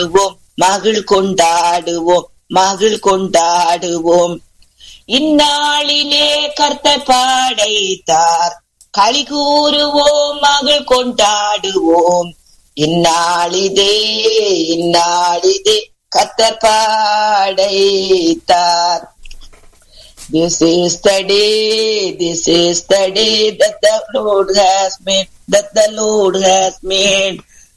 கொண்டாடுவோம் மகிழ் கொண்டாடுவோம் மகிழ் கொண்டாடுவோம் இந்நாளிலே கர்த்தர் பாடைத்தார் களி கூறுவோம் மகிழ் கொண்டாடுவோம் இந்நாளிதே இந்நாளிதே கர்த்தர் பாடைத்தார் This is the day, this is the day that the Lord has made, that the Lord has made.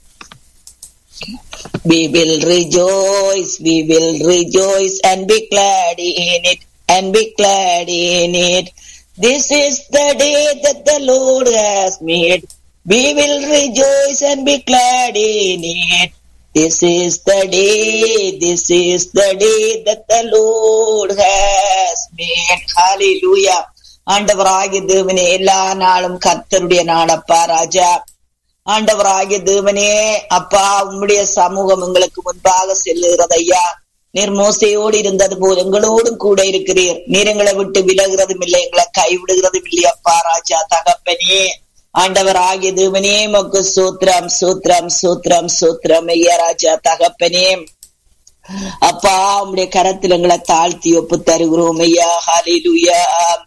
We will rejoice, we will rejoice and be glad in it, and be glad in it. This is the day that the Lord has made. We will rejoice and be glad in it. This is the day, this is the day that the Lord has made. Hallelujah. ஆண்டவராகிய தேவனே எல்லா நாளும் கர்த்தருடைய நாளப்பா ராஜா ஆண்டவராகிய தேவனே அப்பா உம்முடைய சமூகம் எங்களுக்கு முன்பாக செல்லுகிறது ஐயா நீர் மோசையோடு இருந்தது போல் எங்களோடும் கூட இருக்கிறீர் நீர் எங்களை விட்டு விலகிறதும் இல்லை எங்களை கைவிடுகிறதும் இல்லை அப்பா ராஜா தகப்பனே ஆண்டவர் ஆகிய தேவனே மக்கு சூத்திரம் சூத்திரம் சூத்திரம் சூத்திரம் ஐயா ராஜா தகப்பனே அப்பா உம்முடைய கரத்தில் எங்களை தாழ்த்தி ஒப்பு தருகிறோம் ஐயா ஹலிலுயா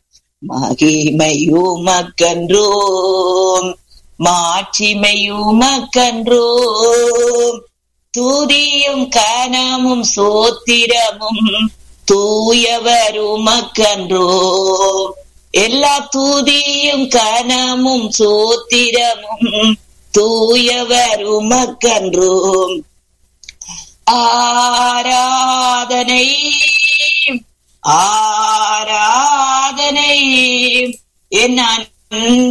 மகிமையுமக்கன்றோம் மாட்சிமையுமக்கன்றோம் துதியும் கனமும் சோத்திரமும் தூயவருமக்கன்றோம் எல்லா துதியும் கனமும் சோத்திரமும் தூயவருமக்கன்றோம் ஆராதனை ஆராதனை என்